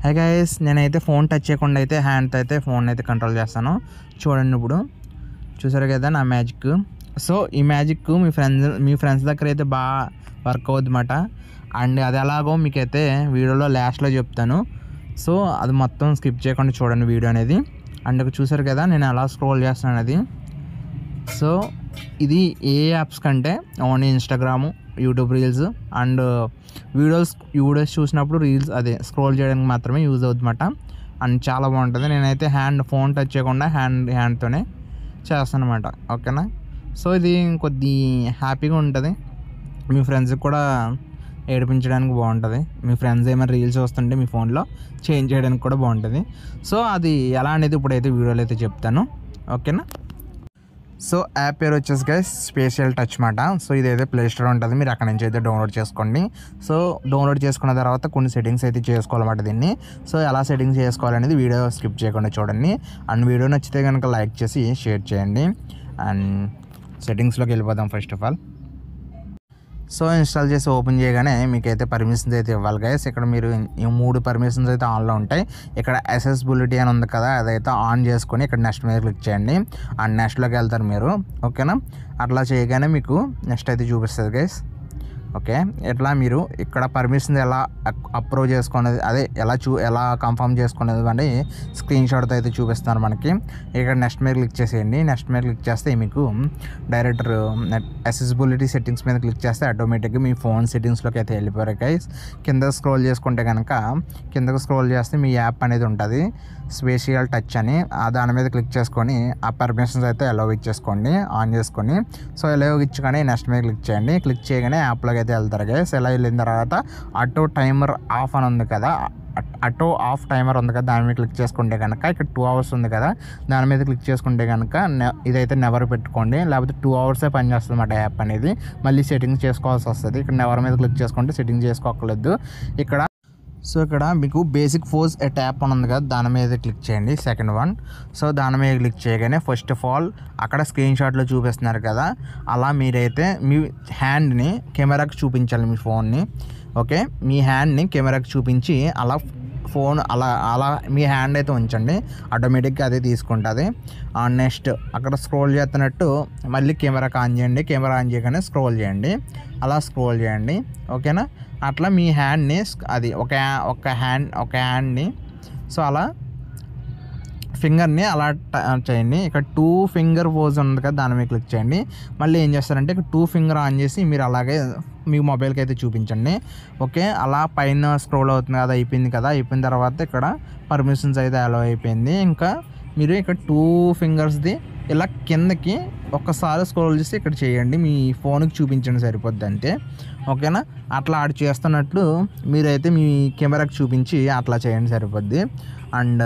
high guys నేనైతే phone touch చేయకుండా అయితే హ్యాండ్తో అయితే ఫోన్ అయితే కంట్రోల్ చేస్తాను చూడండి ఇప్పుడు చూసారు కదా నా మ్యాజిక్ సో ఈ మ్యాజిక్ మీ ఫ్రెండ్స్ మీ ఫ్రెండ్స్ దగ్గర అయితే బాగా వర్క్ అవుద్దన్నమాట అండ్ అది ఎలాగో మీకైతే వీడియోలో లాస్ట్లో చెప్తాను సో అది మొత్తం స్కిప్ చేయకుండా చూడండి వీడియో అనేది అండ్ ఇక్కడ చూసారు కదా నేను ఎలా స్క్రోల్ చేస్తాను అది సో ఇది ఏ యాప్స్ కంటే only Instagram YouTube reels and videos videos చూసినప్పుడు రీల్స్ అదే స్క్రోల్ చేయడానికి మాత్రమే యూజ్ అవుతుందన్నమాట అండ్ చాలా బాగుంటుంది నేనైతే హ్యాండ్ ఫోన్ టచ్ చేయకుండా హ్యాండ్ హ్యాండ్తోనే చేస్తాను అనమాట ఓకేనా సో ఇది కొద్ది హ్యాపీగా ఉంటుంది మీ ఫ్రెండ్స్కి కూడా ఏడిపించడానికి బాగుంటుంది మీ ఫ్రెండ్స్ ఏమైనా రీల్స్ వస్తుంటే మీ ఫోన్లో చేంజ్ చేయడానికి కూడా బాగుంటుంది సో అది ఎలా అనేది ఇప్పుడైతే వీడియోలో అయితే చెప్తాను ఓకేనా సో యాప్ పేరు వచ్చేసి గైస్ స్పేషియల్ టచ్ మాట సో ఇదైతే ప్లే స్టోర్ ఉంటుంది మీరు అక్కడ నుంచి అయితే డౌన్లోడ్ చేసుకోండి సో డౌన్లోడ్ చేసుకున్న తర్వాత కొన్ని సెట్టింగ్స్ అయితే చేసుకోవాలన్నమాట దీన్ని సో ఎలా సెట్టింగ్స్ చేసుకోవాలనేది వీడియో స్కిప్ చేయకుండా చూడండి అండ్ వీడియో నచ్చితే కనుక లైక్ చేసి షేర్ చేయండి అండ్ సెట్టింగ్స్లోకి వెళ్ళిపోదాం first of all so install చేసి ఓపెన్ చేయగానే మీకు అయితే పర్మిషన్స్ అయితే ఇవ్వాలి గైస్ ఇక్కడ మీరు ఈ మూడు పర్మిషన్స్ అయితే ఆన్లో ఉంటాయి ఇక్కడ అసెసిబిలిటీ అని ఉంది కదా అదైతే ఆన్ చేసుకొని ఇక్కడ నెక్స్ట్ మీద క్లిక్ చేయండి అండ్ నెక్స్ట్లోకి వెళ్తారు మీరు ఓకేనా అట్లా చేయగానే మీకు నెక్స్ట్ అయితే చూపిస్తుంది గైస్ ఓకే ఎట్లా మీరు ఇక్కడ పర్మిషన్ ఎలా అప్రూవ్ చేసుకునేది అదే ఎలా చూ ఎలా కన్ఫర్మ్ చేసుకునేది అని స్క్రీన్ షాట్తో అయితే చూపిస్తున్నారు మనకి ఇక్కడ నెక్స్ట్ మీద క్లిక్ చేసేయండి నెక్స్ట్ మీద క్లిక్ చేస్తే మీకు డైరెక్ట్ నెట్ అసెసిబిలిటీ సెట్టింగ్స్ మీద క్లిక్ చేస్తే ఆటోమేటిక్గా మీ ఫోన్ సెట్టింగ్స్లోకి అయితే వెళ్ళిపోయారు గైస్ కింద స్క్రోల్ చేసుకుంటే కనుక కిందకు స్క్రోల్ చేస్తే మీ యాప్ అనేది ఉంటుంది స్పేషియల్ టచ్ అని ఆ దాని మీద క్లిక్ చేసుకొని ఆ పర్మిషన్స్ అయితే ఎలో ఇచ్చేసుకోండి ఆన్ చేసుకొని సో ఎలో ఇచ్చుకొని నెక్స్ట్ మీద క్లిక్ చేయండి క్లిక్ చేయగానే యాప్లోకి అయితే వెళ్తారు గైస్ ఎలా వెళ్ళిన తర్వాత ఆటో టైమర్ ఆఫ్ అని ఉంది కదా అటో ఆఫ్ టైమర్ ఉంది కదా దాని మీద క్లిక్ చేసుకుంటే కనుక ఇక్కడ టూ అవర్స్ ఉంది కదా దాని మీద క్లిక్ చేసుకుంటే కనుక నె- ఇదైతే నెవర్ పెట్టుకోండి లేకపోతే టూ అవర్సే పనిచేస్తుంది అన్నమాట యాప్ అనేది మళ్ళీ సెట్టింగ్స్ చేసుకోవాల్సి వస్తుంది ఇక్కడ నెవర్ మీద క్లిక్ చేసుకుంటే సెట్టింగ్ చేసుకోకలేదు ఇక్కడ సో ఇక్కడ మీకు బేసిక్ ఫోర్స్ ఎట్ యాప్ అని ఉంది కదా దాని మీద క్లిక్ చేయండి సెకండ్ వన్ సో దాని మీద క్లిక్ చేయగానే ఫస్ట్ ఆఫ్ ఆల్ అక్కడ స్క్రీన్ షాట్లో చూపిస్తున్నారు కదా అలా మీరైతే మీ హ్యాండ్ని కెమెరాకి చూపించాలి మీ ఫోన్ని ఓకే మీ హ్యాండ్ని కెమెరాకి చూపించి అలా ఫోన్ అలా అలా మీ హ్యాండ్ అయితే ఉంచండి ఆటోమేటిక్గా అదే తీసుకుంటుంది నెక్స్ట్ అక్కడ స్క్రోల్ చేస్తున్నట్టు మళ్ళీ కెమెరాకి ఆన్ చేయండి కెమెరా ఆన్ చేయగానే స్క్రోల్ చేయండి అలా స్క్రోల్ చేయండి ఓకేనా అట్లా మీ హ్యాండ్ని స్క్- అది ఒక ఒక హ్యాండ్ ఒక హ్యాండ్ని సో అలా ఫింగర్ని అలా ట- చేయండి ఇక్కడ టూ ఫింగర్ పోజ్ ఉంది కదా దాని మీద క్లిక్ చేయండి మళ్ళీ ఏం చేస్తారంటే ఇక్కడ టూ ఫింగర్ ఆన్ చేసి మీరు అలాగే మీ మొబైల్కి అయితే చూపించండి ఓకే అలా పైన స్క్రోల్ అవుతుంది కదా అయిపోయింది కదా అయిపోయిన తర్వాత ఇక్కడ పర్మిషన్స్ అయితే అలో అయిపోయింది ఇంకా మీరు ఇక్కడ టూ ఫింగర్స్ది ఇలా కిందకి ఒక్కసారి స్క్రోల్ చేసి ఇక్కడ చేయండి మీ ఫోన్కి చూపించండి సరిపోద్ది అంతే ఓకేనా అట్లా ఆడు చేస్తున్నట్లు మీరైతే మీ కెమెరాకి చూపించి అట్లా చేయండి సరిపోద్ది అండ్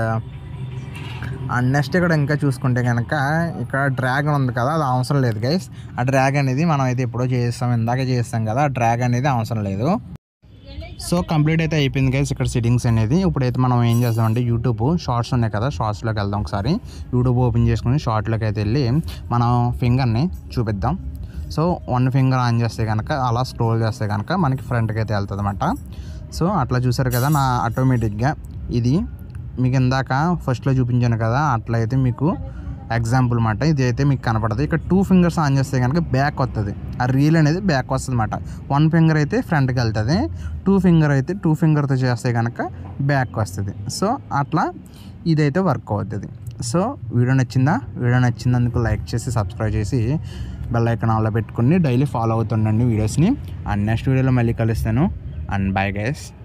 అండ్ నెక్స్ట్ ఇక్కడ ఇంకా చూసుకుంటే కనుక ఇక్కడ డ్రాగన్ ఉంది కదా అది అవసరం లేదు గైస్ ఆ డ్రాగ్ అనేది మనం అయితే ఎప్పుడో చేస్తాం ఇందాక చేస్తాం కదా ఆ డ్రాగ్ అనేది అవసరం లేదు సో కంప్లీట్ అయితే అయిపోయింది గైస్ ఇక్కడ సెట్టింగ్స్ అనేది ఇప్పుడైతే మనం ఏం చేస్తామంటే యూట్యూబ్ షార్ట్స్ ఉన్నాయి కదా షార్ట్స్లోకి వెళ్దాం ఒకసారి యూట్యూబ్ ఓపెన్ చేసుకుని షార్ట్లోకి అయితే వెళ్ళి మనం ఫింగర్ని చూపిద్దాం సో వన్ ఫింగర్ ఆన్ చేస్తే కనుక అలా స్క్రోల్ చేస్తే కనుక మనకి ఫ్రంట్కి అయితే వెళ్తుంది అనమాట సో అట్లా చూసారు కదా నా ఆటోమేటిక్గా ఇది మీకు ఇందాక ఫస్ట్లో చూపించాను కదా అట్లా అయితే మీకు ఎగ్జాంపుల్ మాట ఇది అయితే మీకు కనపడదు ఇక్కడ టూ ఫింగర్స్ ఆన్ చేస్తే కనుక బ్యాక్ వస్తుంది ఆ రీల్ అనేది బ్యాక్ వస్తుంది అనమాట వన్ ఫింగర్ అయితే ఫ్రంట్కి వెళ్తుంది టూ ఫింగర్ అయితే టూ ఫింగర్తో చేస్తే కనుక బ్యాక్ వస్తుంది సో అట్లా ఇదైతే వర్క్ అవుతుంది సో వీడియో నచ్చిందా వీడియో నచ్చినందుకు లైక్ చేసి సబ్స్క్రైబ్ చేసి బెల్ ఐకాన్ ఆన్లో పెట్టుకుని డైలీ ఫాలో అవుతుండండి వీడియోస్ని అండ్ నెక్స్ట్ వీడియోలో మళ్ళీ కలుస్తాను అండ్ బాయ్ గైస్